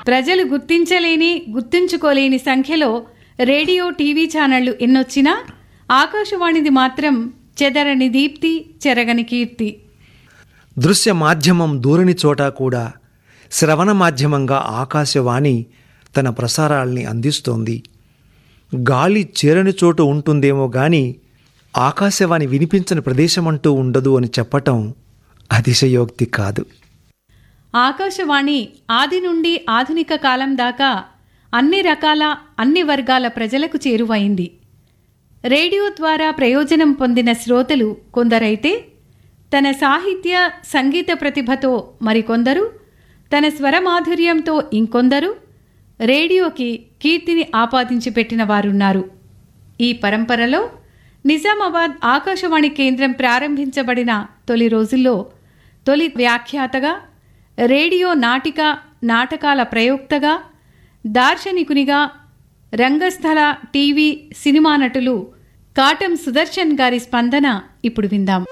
ప్రజలు గుర్తించలేని గుర్తుంచుకోలేని సంఖ్యలో radio TV ఛానళ్లు ఎన్నొచ్చినా ఆకాశవాణిది మాత్రం చెదరని దీప్తి చెరగని కీర్తి దృశ్య మాధ్యమం దూరని చోట కూడా శ్రవణ మాధ్యమంగా ఆకాశవాణి తన ప్రసారాల్ని అందిస్తోంది గాలి చేరని చోటు ఉంటుందేమో గాని ఆకాశవాణి వినిపించని ప్రదేశం అంటూ ఉండదు అని చెప్పటం అతిశయోక్తి కాదు ఆకాశవాణి ఆది నుండి ఆధునిక కాలం దాకా అన్ని రకాల అన్ని వర్గాల ప్రజలకు చేరువైంది రేడియో ద్వారా ప్రయోజనం పొందిన శ్రోతలు కొందరైతే తన సాహిత్య సంగీత ప్రతిభతో మరికొందరు తన స్వరమాధుర్యంతో ఇంకొందరు రేడియోకి కీర్తిని ఆపాదించి పెట్టిన వారున్నారు ఈ పరంపరలో నిజామాబాద్ ఆకాశవాణి కేంద్రం ప్రారంభించబడిన తొలి రోజుల్లో తొలి వ్యాఖ్యాతగా రేడియో నాటిక నాటకాల ప్రయోక్తగా దార్శనికునిగా రంగస్థల టీవీ సినిమా నటులు కాటం సుదర్శన్ గారి స్పందన ఇప్పుడు విందాం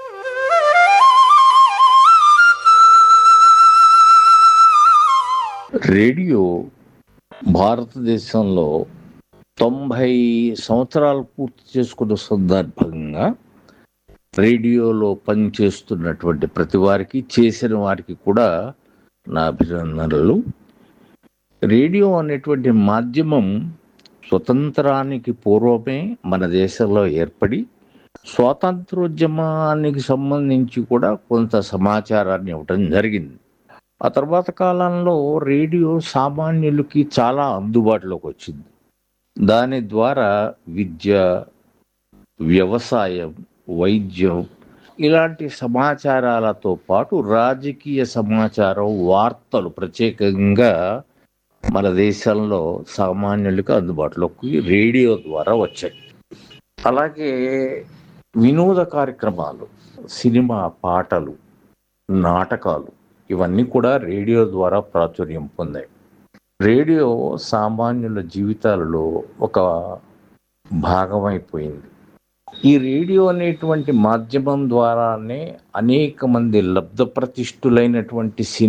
రేడియో భారతదేశంలో తొంభై సంవత్సరాలు పూర్తి చేసుకున్న సందర్భంగా రేడియోలో పనిచేస్తున్నటువంటి ప్రతి వారికి చేసిన వారికి కూడా నా అభినందనలు రేడియో అనేటువంటి మాధ్యమం స్వతంత్రానికి పూర్వమే మన దేశంలో ఏర్పడి స్వాతంత్రోద్యమానికి సంబంధించి కూడా కొంత సమాచారాన్ని ఇవ్వటం జరిగింది ఆ తర్వాత కాలంలో రేడియో సామాన్యులకి చాలా అందుబాటులోకి వచ్చింది దాని ద్వారా విద్య వ్యవసాయం వైద్యం ఇలాంటి సమాచారాలతో పాటు రాజకీయ సమాచారం వార్తలు ప్రత్యేకంగా మన దేశంలో సామాన్యులకు అందుబాటులోకి రేడియో ద్వారా వచ్చాయి అలాగే వినోద కార్యక్రమాలు సినిమా పాటలు నాటకాలు ఇవన్నీ కూడా రేడియో ద్వారా ప్రాచుర్యం పొందాయి రేడియో సామాన్యుల జీవితాలలో ఒక భాగమైపోయింది ఈ రేడియో అనేటువంటి మాధ్యమం ద్వారానే అనేక మంది లబ్ధ ప్రతిష్ఠులైనటువంటి సినీ